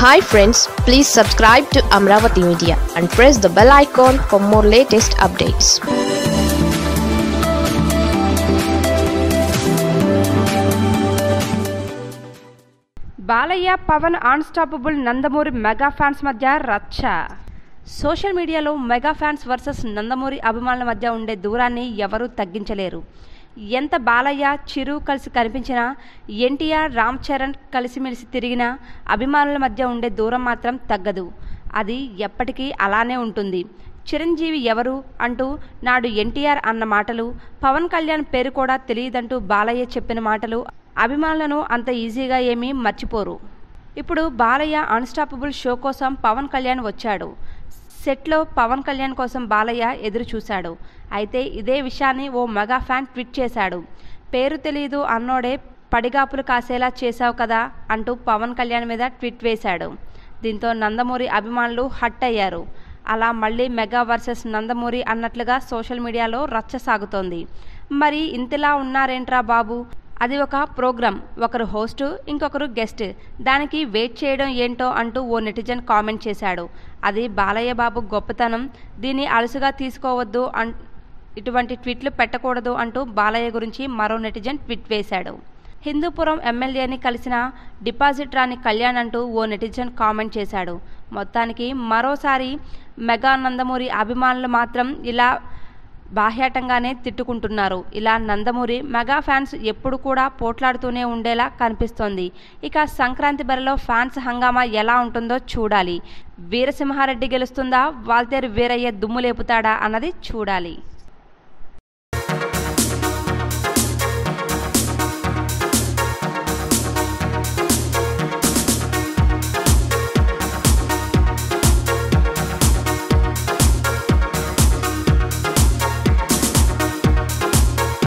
hi friends please subscribe to Amaravati media and press the bell icon for more latest updates Balayya Pawan unstoppable Nandamuri mega fans మధ్య రచ్చ social మీడియాలో mega fans versus Nandamuri అభిమానుల మధ్య ఉండే దూరాన్ని ఎవరూ తగ్గించలేరు ఎంత బాలయ్య చిరు కలిసి కనిపించినా ఎన్టీఆర్ రామ్ చరణ్ కలిసిమెలిసి తిరిగినా అభిమానుల మధ్య ఉండే దూరం మాత్రం తగ్గదు అది ఎప్పటికీ అలానే ఉంటుంది చిరంజీవి ఎవరు అంటూ నాడు ఎన్టీఆర్ అన్న మాటలు పవన్ కళ్యాణ్ పేరు కూడా తెలియదంటూ బాలయ్య చెప్పిన మాటలు అభిమానులను అంత ఈజీగా ఏమీ మర్చిపోరు ఇప్పుడు బాలయ్య అన్స్టాపబుల్ షో కోసం పవన్ కళ్యాణ్ వచ్చాడు సెట్లో పవన్ కళ్యాణ్ కోసం బాలయ్య ఎదురు చూశాడు అయితే ఇదే విషయాన్ని ఓ మెగా ఫ్యాన్ ట్వీట్ చేశాడు పేరు తెలియదు అన్నోడే పడిగాపులు కాసేలా చేశావు కదా అంటూ పవన్ కళ్యాణ్ మీద ట్వీట్ వేశాడు దీంతో నందమూరి అభిమానులు హట్ అయ్యారు అలా మళ్ళీ మెగా వర్సెస్ నందమూరి అన్నట్లుగా సోషల్ మీడియాలో రచ్చ సాగుతోంది మరి ఇంతలా ఉన్నారేంట్రా బాబు అది ఒక ప్రోగ్రామ్ ఒకరు హోస్ట్ ఇంకొకరు గెస్ట్ దానికి వెయిట్ చేయడం ఏంటో అంటూ ఓ నెటిజన్ కామెంట్ చేశాడు అది బాలయ్య బాబు గొప్పతనం దీన్ని అలసుగా తీసుకోవద్దు అన్ ఇటువంటి ట్వీట్లు పెట్టకూడదు అంటూ బాలయ్య గురించి మరో నెటిజన్ ట్వీట్ వేశాడు హిందూపురం ఎమ్మెల్యేని కలిసిన డిపాజిట్ రాని కళ్యాణ్ అంటూ ఓ నెటిజన్ కామెంట్ చేశాడు మొత్తానికి మరోసారి మెగా నందమూరి అభిమానులు మాత్రం ఇలా బాహ్యాటంగానే తిట్టుకుంటున్నారు ఇలా నందమూరి మెగా ఫ్యాన్స్ ఎప్పుడు కూడా పోట్లాడుతూనే ఉండేలా కనిపిస్తోంది ఇక సంక్రాంతి బరిలో ఫ్యాన్స్ హంగామా ఎలా ఉంటుందో చూడాలి వీరసింహారెడ్డి గెలుస్తుందా వాల్తేరు వీరయ్య దుమ్ము లేపుతాడా అన్నది చూడాలి